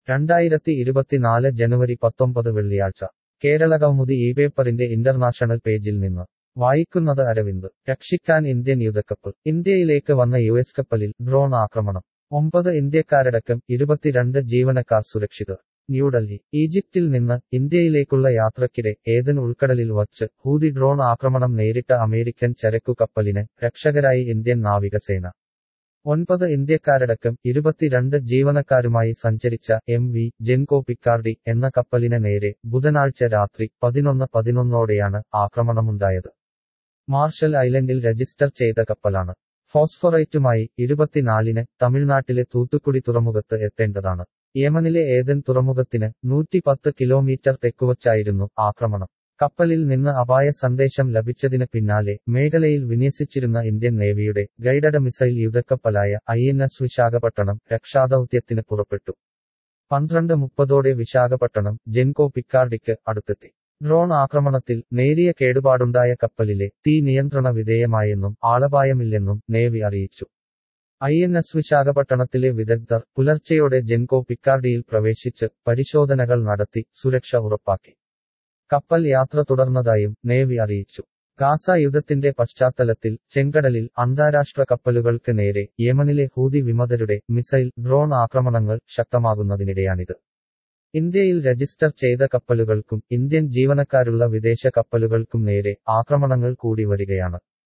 രണ്ടായിരത്തി ഇരുപത്തിനാല് ജനുവരി പത്തൊമ്പത് വെള്ളിയാഴ്ച കേരള കൗമുദി ഈ പേപ്പറിന്റെ ഇന്റർനാഷണൽ പേജിൽ നിന്ന് വായിക്കുന്നത് അരവിന്ദ് രക്ഷിക്കാൻ ഇന്ത്യൻ യുദ്ധക്കപ്പൽ ഇന്ത്യയിലേക്ക് വന്ന യു എസ് കപ്പലിൽ ഡ്രോൺ ആക്രമണം ഒമ്പത് ഇന്ത്യക്കാരടക്കം ഇരുപത്തിരണ്ട് ജീവനക്കാർ സുരക്ഷിതർ ന്യൂഡൽഹി ഈജിപ്തിൽ നിന്ന് ഇന്ത്യയിലേക്കുള്ള യാത്രക്കിടെ ഏതൻ ഉൾക്കടലിൽ വച്ച് ഹൂതി ഡ്രോൺ ആക്രമണം നേരിട്ട അമേരിക്കൻ ചരക്കു കപ്പലിന് രക്ഷകരായി ഇന്ത്യൻ നാവികസേന ഒൻപത് ഇന്ത്യക്കാരടക്കം ഇരുപത്തിരണ്ട് ജീവനക്കാരുമായി സഞ്ചരിച്ച എം വി ജെൻകോ പിക്കാർഡി എന്ന കപ്പലിന് നേരെ ബുധനാഴ്ച രാത്രി പതിനൊന്ന് പതിനൊന്നോടെയാണ് ആക്രമണമുണ്ടായത് മാർഷൽ ഐലൻഡിൽ രജിസ്റ്റർ ചെയ്ത കപ്പലാണ് ഫോസ്ഫറൈറ്റുമായി ഇരുപത്തിനാലിന് തമിഴ്നാട്ടിലെ തൂത്തുക്കുടി തുറമുഖത്ത് എത്തേണ്ടതാണ് യമനിലെ ഏതൻ തുറമുഖത്തിന് നൂറ്റിപ്പത്ത് കിലോമീറ്റർ തെക്കുവച്ചായിരുന്നു ആക്രമണം കപ്പലിൽ നിന്ന് അപായ സന്ദേശം ലഭിച്ചതിന് പിന്നാലെ മേഖലയിൽ വിന്യസിച്ചിരുന്ന ഇന്ത്യൻ നേവിയുടെ ഗൈഡഡ് മിസൈൽ യുദ്ധക്കപ്പലായ ഐ എൻ എസ് വിശാഖപട്ടണം രക്ഷാദൌത്യത്തിന് പുറപ്പെട്ടു പന്ത്രണ്ട് മുപ്പതോടെ വിശാഖപട്ടണം ജെൻകോ പിക്കാർഡിക്ക് അടുത്തെത്തി ഡ്രോൺ ആക്രമണത്തിൽ നേരിയ കേടുപാടുണ്ടായ കപ്പലിലെ തീ നിയന്ത്രണ വിധേയമായെന്നും ആളപായമില്ലെന്നും നേവി അറിയിച്ചു ഐ എൻ എസ് വിശാഖപട്ടണത്തിലെ വിദഗ്ധർ പുലർച്ചെയോടെ ജെൻകോ പിക്കാർഡിയിൽ പ്രവേശിച്ച് പരിശോധനകൾ നടത്തി സുരക്ഷ ഉറപ്പാക്കി കപ്പൽ യാത്ര തുടർന്നതായും നേവി അറിയിച്ചു ഗാസ യുദ്ധത്തിന്റെ പശ്ചാത്തലത്തിൽ ചെങ്കടലിൽ അന്താരാഷ്ട്ര കപ്പലുകൾക്ക് നേരെ യമനിലെ ഹൂതി വിമതരുടെ മിസൈൽ ഡ്രോൺ ആക്രമണങ്ങൾ ശക്തമാകുന്നതിനിടെയാണിത് ഇന്ത്യയിൽ രജിസ്റ്റർ ചെയ്ത കപ്പലുകൾക്കും ഇന്ത്യൻ ജീവനക്കാരുള്ള വിദേശ കപ്പലുകൾക്കും നേരെ ആക്രമണങ്ങൾ കൂടി വരികയാണ്